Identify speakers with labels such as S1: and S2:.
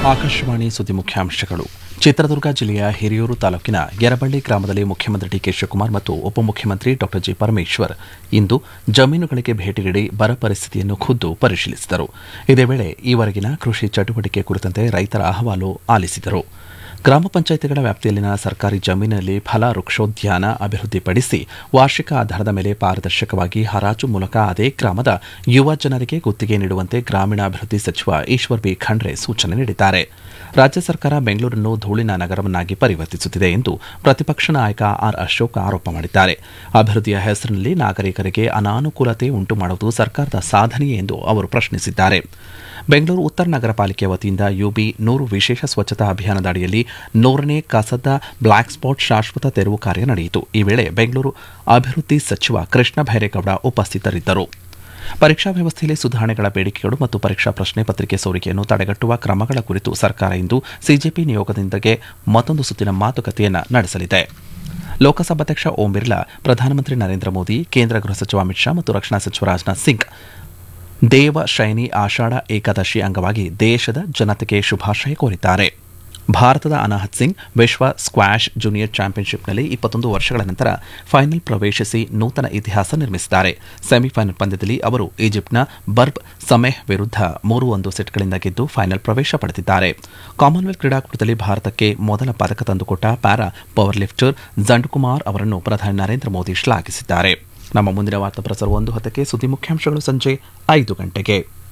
S1: ಆಕಾಶವಾಣಿ ಸುದ್ದಿ ಮುಖ್ಯಾಂಶಗಳು ಚಿತ್ರದುರ್ಗ ಜಿಲ್ಲೆಯ ಹಿರಿಯೂರು ತಾಲೂಕಿನ ಯರಬಳ್ಳಿ ಗ್ರಾಮದಲ್ಲಿ ಮುಖ್ಯಮಂತ್ರಿ ಡಿಕೆ ಶಿವಕುಮಾರ್ ಮತ್ತು ಉಪಮುಖ್ಯಮಂತ್ರಿ ಡಾ ಜಿ ಪರಮೇಶ್ವರ್ ಇಂದು ಜಮೀನುಗಳಿಗೆ ಭೇಟಿ ನೀಡಿ ಬರ ಪರಿಸ್ಥಿತಿಯನ್ನು ಖುದ್ದು ಪರಿಶೀಲಿಸಿದರು ಇದೇ ವೇಳೆ ಈವರೆಗಿನ ಕೃಷಿ ಚಟುವಟಿಕೆ ಕುರಿತಂತೆ ರೈತರ ಅಹವಾಲು ಆಲಿಸಿದರು ಗ್ರಾಮ ಪಂಚಾಯಿತಿಗಳ ವ್ಯಾಪ್ತಿಯಲ್ಲಿನ ಸರ್ಕಾರಿ ಜಮೀನಿನಲ್ಲಿ ಫಲ ವೃಕ್ಷೋದ್ಯಾನ ಅಭಿವೃದ್ಧಿಪಡಿಸಿ ವಾರ್ಷಿಕ ಆಧಾರದ ಮೇಲೆ ಪಾರದರ್ಶಕವಾಗಿ ಹರಾಜು ಮೂಲಕ ಅದೇ ಗ್ರಾಮದ ಯುವ ಜನರಿಗೆ ಗುತ್ತಿಗೆ ನೀಡುವಂತೆ ಗ್ರಾಮೀಣಾಭಿವೃದ್ಧಿ ಸಚಿವ ಈಶ್ವರ್ ಬಿ ಖಂಡ್ರೆ ಸೂಚನೆ ನೀಡಿದ್ದಾರೆ ರಾಜ್ಯ ಸರ್ಕಾರ ಬೆಂಗಳೂರನ್ನು ಧೂಳಿನ ನಗರವನ್ನಾಗಿ ಪರಿವರ್ತಿಸುತ್ತಿದೆ ಎಂದು ಪ್ರತಿಪಕ್ಷ ನಾಯಕ ಆರ್ ಅಶೋಕ್ ಆರೋಪ ಮಾಡಿದ್ದಾರೆ ಅಭಿವೃದ್ಧಿಯ ಹೆಸರಿನಲ್ಲಿ ನಾಗರಿಕರಿಗೆ ಅನಾನುಕೂಲತೆ ಉಂಟು ಮಾಡುವುದು ಸರ್ಕಾರದ ಸಾಧನೆಯೇ ಎಂದು ಅವರು ಪ್ರಶ್ನಿಸಿದ್ದಾರೆ ಬೆಂಗಳೂರು ಉತ್ತರ ನಗರ ಪಾಲಿಕೆ ವತಿಯಿಂದ ಯುಬಿ ನೂರು ವಿಶೇಷ ಸ್ವಚ್ಛತಾ ಅಭಿಯಾನದ ಅಡಿಯಲ್ಲಿ ನೂರನೇ ಕಸದ ಬ್ಲಾಕ್ ಸ್ಪಾಟ್ ಶಾಶ್ವತ ತೆರವು ಕಾರ್ಯ ನಡೆಯಿತು ಈ ವೇಳೆ ಬೆಂಗಳೂರು ಅಭಿವೃದ್ಧಿ ಸಚಿವ ಕೃಷ್ಣ ಭೈರೇಗೌಡ ಉಪಸ್ಥಿತರಿದ್ದರು ಪರೀಕ್ಷಾ ವ್ಯವಸ್ಥೆಯಲ್ಲಿ ಸುಧಾರಣೆಗಳ ಬೇಡಿಕೆಗಳು ಮತ್ತು ಪರೀಕ್ಷಾ ಪ್ರಶ್ನೆ ಪತ್ರಿಕೆ ಸೋರಿಕೆಯನ್ನು ತಡೆಗಟ್ಟುವ ಕ್ರಮಗಳ ಕುರಿತು ಸರ್ಕಾರ ಇಂದು ಸಿಜೆಪಿ ನಿಯೋಗದೊಂದಿಗೆ ಮತ್ತೊಂದು ಸುತ್ತಿನ ಮಾತುಕತೆಯನ್ನು ನಡೆಸಲಿದೆ ಲೋಕಸಭಾಧ್ಯಕ್ಷ ಓಂ ಬಿರ್ಲಾ ಪ್ರಧಾನಮಂತ್ರಿ ನರೇಂದ್ರ ಮೋದಿ ಕೇಂದ್ರ ಗೃಹ ಸಚಿವ ಅಮಿತ್ ಶಾ ಮತ್ತು ರಕ್ಷಣಾ ಸಚಿವ ರಾಜನಾಥ್ ಸಿಂಗ್ ದೇವ ಶೈನಿ ಆಷಾಢ ಏಕಾದಶಿ ಅಂಗವಾಗಿ ದೇಶದ ಜನತೆಗೆ ಶುಭಾಶಯ ಕೋರಿದ್ದಾರೆ ಭಾರತದ ಅನಾಹತ್ ಸಿಂಗ್ ವಿಶ್ವ ಸ್ಕ್ವಾಷ್ ಜೂನಿಯರ್ ಚಾಂಪಿಯನ್ಶಿಪ್ನಲ್ಲಿ ಇಪ್ಪತ್ತೊಂದು ವರ್ಷಗಳ ನಂತರ ಫೈನಲ್ ಪ್ರವೇಶಿಸಿ ನೂತನ ಇತಿಹಾಸ ನಿರ್ಮಿಸಿದ್ದಾರೆ ಸೆಮಿಫೈನಲ್ ಪಂದ್ಯದಲ್ಲಿ ಅವರು ಈಜಿಪ್ಟ್ನ ಬರ್ಬ್ ಸಮೆಹ್ ವಿರುದ್ಧ ಮೂರು ಒಂದು ಸೆಟ್ಗಳಿಂದ ಗೆದ್ದು ಫೈನಲ್ ಪ್ರವೇಶ ಪಡೆದಿದ್ದಾರೆ ಕಾಮನ್ವೆಲ್ತ್ ಕ್ರೀಡಾಕೂಟದಲ್ಲಿ ಭಾರತಕ್ಕೆ ಮೊದಲ ಪದಕ ತಂದುಕೊಟ್ಟ ಪ್ಯಾರಾ ಪವರ್ ಲಿಫ್ಟರ್ ಜಂಡ್ಕುಮಾರ್ ಅವರನ್ನು ಪ್ರಧಾನಿ ನರೇಂದ್ರ ಮೋದಿ ಶ್ಲಾಘಿಸಿದ್ದಾರೆ ನಮ್ಮ ಮುಂದಿನ ವಾರ್ತಾ ಪ್ರಸಾರ ಒಂದು ಹತ್ತಕ್ಕೆ ಸುದ್ದಿ ಮುಖ್ಯಾಂಶಗಳು ಸಂಜೆ ಐದು ಗಂಟೆಗೆ